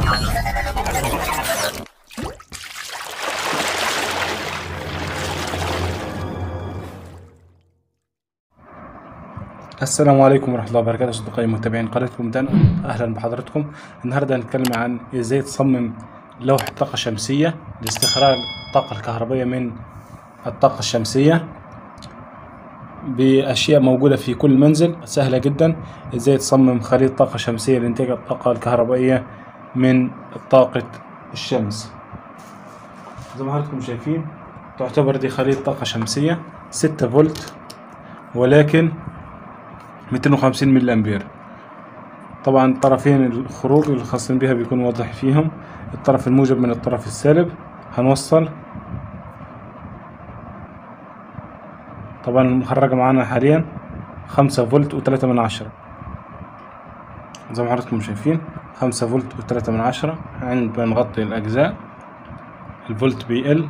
السلام عليكم ورحمة الله وبركاته أصدقائي متابعين قناتكم دانا أهلا بحضراتكم النهاردة هنتكلم عن إزاي تصمم لوحة طاقة شمسية لاستخراج الطاقة الكهربائية من الطاقة الشمسية بأشياء موجودة في كل منزل سهلة جدا إزاي تصمم خليط طاقة شمسية لإنتاج الطاقة الكهربائية من طاقة الشمس زي ما حضراتكم شايفين تعتبر دي خليط طاقة شمسية ستة فولت ولكن 250 ملي امبير طبعا طرفين الخروج الخاصين بها بيكون واضح فيهم الطرف الموجب من الطرف السالب هنوصل طبعا المخرجة معانا حاليا خمسة فولت وتلاتة من عشرة زي ما حضراتكم شايفين خمسة فولت وتلاتة من عشرة عند ما نغطي الأجزاء الفولت بيقل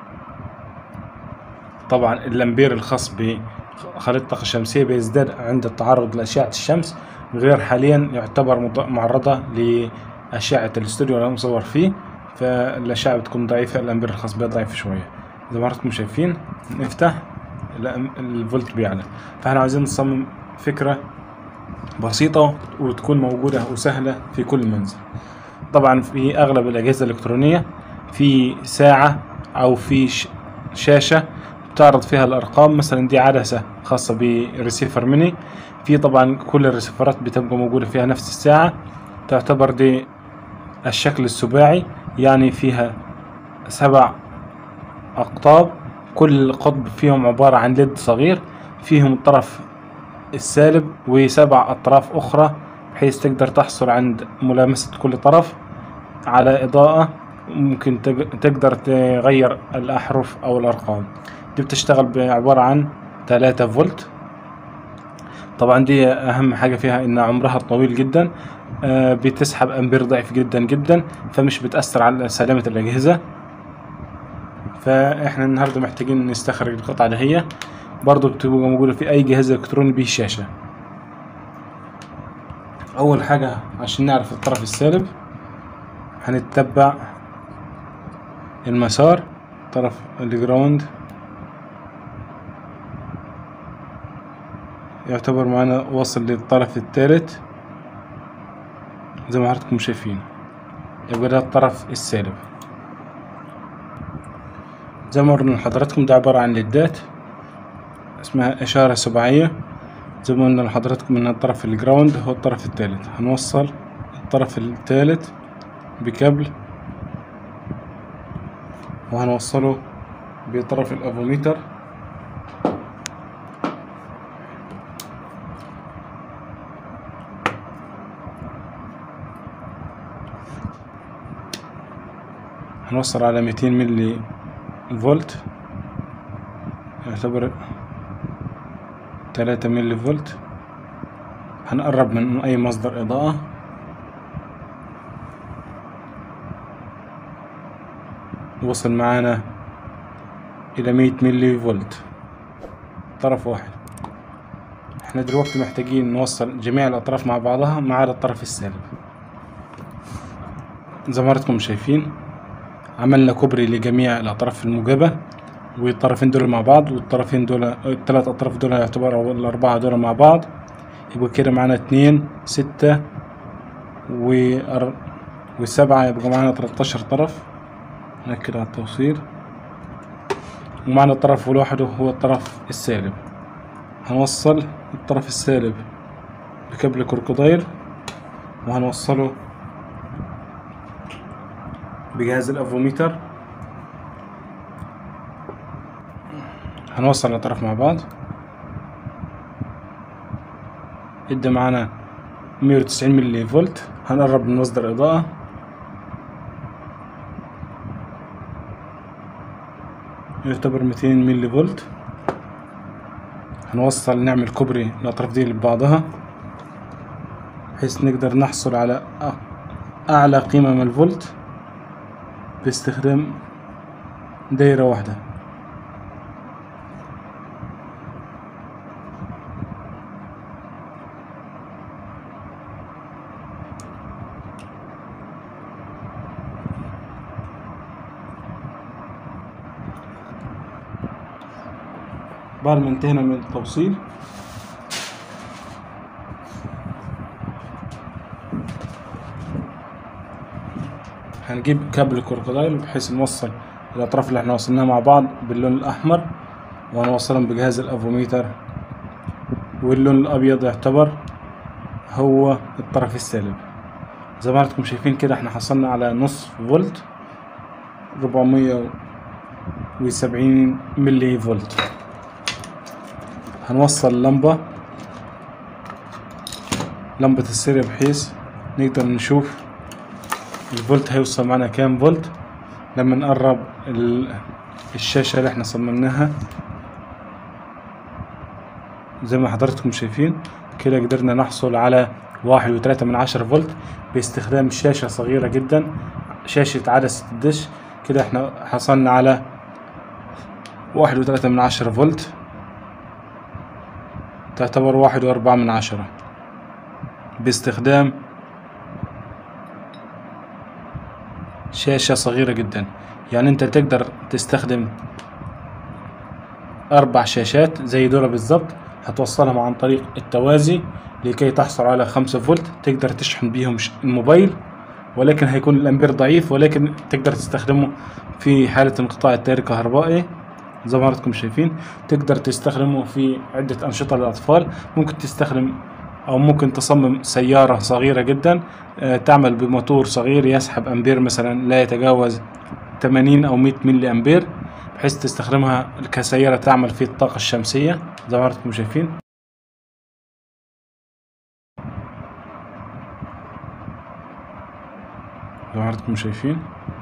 طبعا الأمبير الخاص بخليط الطاقة الشمسية بيزداد عند التعرض لأشعة الشمس غير حاليا يعتبر مض- معرضة لأشعة الاستوديو اللي أنا مصور فيه فالأشعة بتكون ضعيفة الأمبير الخاص بها ضعيف شوية زي ما حضراتكم شايفين نفتح الأم- الفولت بيعلى فاحنا عايزين نصمم فكرة بسيطة وتكون موجودة وسهلة في كل منزل طبعا في أغلب الأجهزة الإلكترونية في ساعة أو في ش- شاشة بتعرض فيها الأرقام مثلا دي عدسة خاصة بريسيفر ميني في طبعا كل الريسيفرات بتبقى موجودة فيها نفس الساعة تعتبر دي الشكل السباعي يعني فيها سبع أقطاب كل قطب فيهم عبارة عن ليد صغير فيهم الطرف السالب وسبع أطراف أخرى بحيث تقدر تحصل عند ملامسة كل طرف على إضاءة ممكن تق- تقدر تغير الأحرف أو الأرقام دي بتشتغل بعبارة عن 3 فولت طبعا دي أهم حاجة فيها إن عمرها طويل جدا آه، بتسحب أمبير ضعيف جدا جدا فمش بتأثر على سلامة الأجهزة فإحنا النهاردة محتاجين نستخرج القطعة اللي هي برضو بتبقى موجودة في أي جهاز إلكتروني به شاشة أول حاجة عشان نعرف الطرف السالب هنتبع المسار طرف الجراوند يعتبر معانا واصل للطرف الثالث زي ما حضراتكم شايفين يبقى ده الطرف السالب زي ما قلنا لحضراتكم ده عبارة عن ليدات اسمها إشارة سباعية زي ما قلنا لحضراتكم إن الطرف الجراوند هو الطرف الثالث هنوصل الطرف الثالث بكابل وهنوصله بطرف الافوميتر هنوصل على 200 ملي فولت يعتبر 3 ملي فولت هنقرب من اي مصدر اضاءة وصل معانا إلى مية ملي فولت طرف واحد احنا دلوقتي محتاجين نوصل جميع الأطراف مع بعضها ما عدا الطرف السالب زي ما حضراتكم شايفين عملنا كوبري لجميع الأطراف الموجبة والطرفين دول مع بعض والطرفين دول الثلاث أطراف دول يعتبروا أو الأربعة دول مع بعض يبقى كده معانا اتنين ستة وأر... والسبعة يبقى معانا تلاتاشر طرف نأكد على التوصيل ومعنى الطرف لوحده هو الطرف السالب هنوصل الطرف السالب بكابل كروكودايل وهنوصله بجهاز الافوميتر هنوصل الأطراف مع بعض ادى معانا مية وتسعين ملي فولت هنقرب من مصدر إضاءة يعتبر 200 ملي فولت هنوصل نعمل كوبري الأطراف دي لبعضها بحيث نقدر نحصل على أ- أعلى قيمة من الفولت باستخدام دايرة واحدة بعد ما انتهينا من التوصيل هنجيب كابل كروكودايل بحيث نوصل الأطراف اللي احنا وصلناها مع بعض باللون الأحمر وهنوصلهم بجهاز الأفوميتر واللون الأبيض يعتبر هو الطرف السالب زي ما حضراتكم شايفين كده احنا حصلنا على نص فولت ربعمية وسبعين ملي فولت هنوصل اللمبة لمبة السيريا بحيث نقدر نشوف الفولت هيوصل معنا كام فولت لما نقرب ال- الشاشة اللي احنا صممناها زي ما حضراتكم شايفين كده قدرنا نحصل على واحد وتلاتة من عشرة فولت باستخدام شاشة صغيرة جدا شاشة عدسة الدش كده احنا حصلنا على واحد وتلاتة من عشرة فولت تعتبر واحد وأربعة من عشرة باستخدام شاشة صغيرة جدا يعني انت تقدر تستخدم أربع شاشات زي دول بالظبط هتوصلهم عن طريق التوازي لكي تحصل على خمسة فولت تقدر تشحن بيهم ش- الموبايل ولكن هيكون الأمبير ضعيف ولكن تقدر تستخدمه في حالة انقطاع التيار الكهربائي زي ما حضراتكم شايفين تقدر تستخدمه في عدة أنشطة للأطفال ممكن تستخدم أو ممكن تصمم سيارة صغيرة جدا آه، تعمل بموتور صغير يسحب أمبير مثلا لا يتجاوز 80 أو 100 ملي أمبير بحيث تستخدمها كسيارة تعمل في الطاقة الشمسية زي ما حضراتكم شايفين زي ما حضراتكم شايفين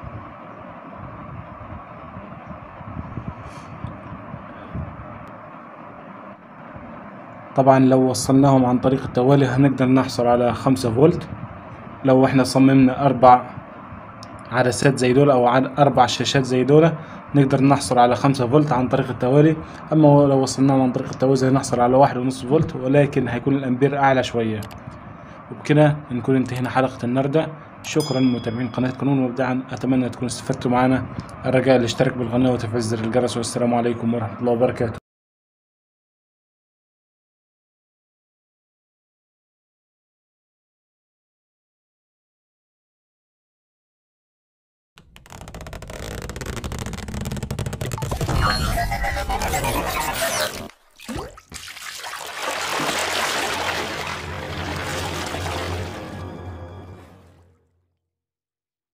طبعا لو وصلناهم عن طريق التوالي هنقدر نحصل على خمسة فولت لو احنا صممنا أربع عدسات زي دول أو عد- أربع شاشات زي دول نقدر نحصل على خمسة فولت عن طريق التوالي أما لو وصلناهم عن طريق التوازي هنحصل على واحد ونص فولت ولكن هيكون الأمبير أعلى شوية وبكده نكون انتهينا حلقة النهاردة شكرا متابعين قناة قانون وابداعا أتمنى تكونوا استفدتوا معنا الرجاء الاشتراك بالقناة وتفعيل زر الجرس والسلام عليكم ورحمة الله وبركاته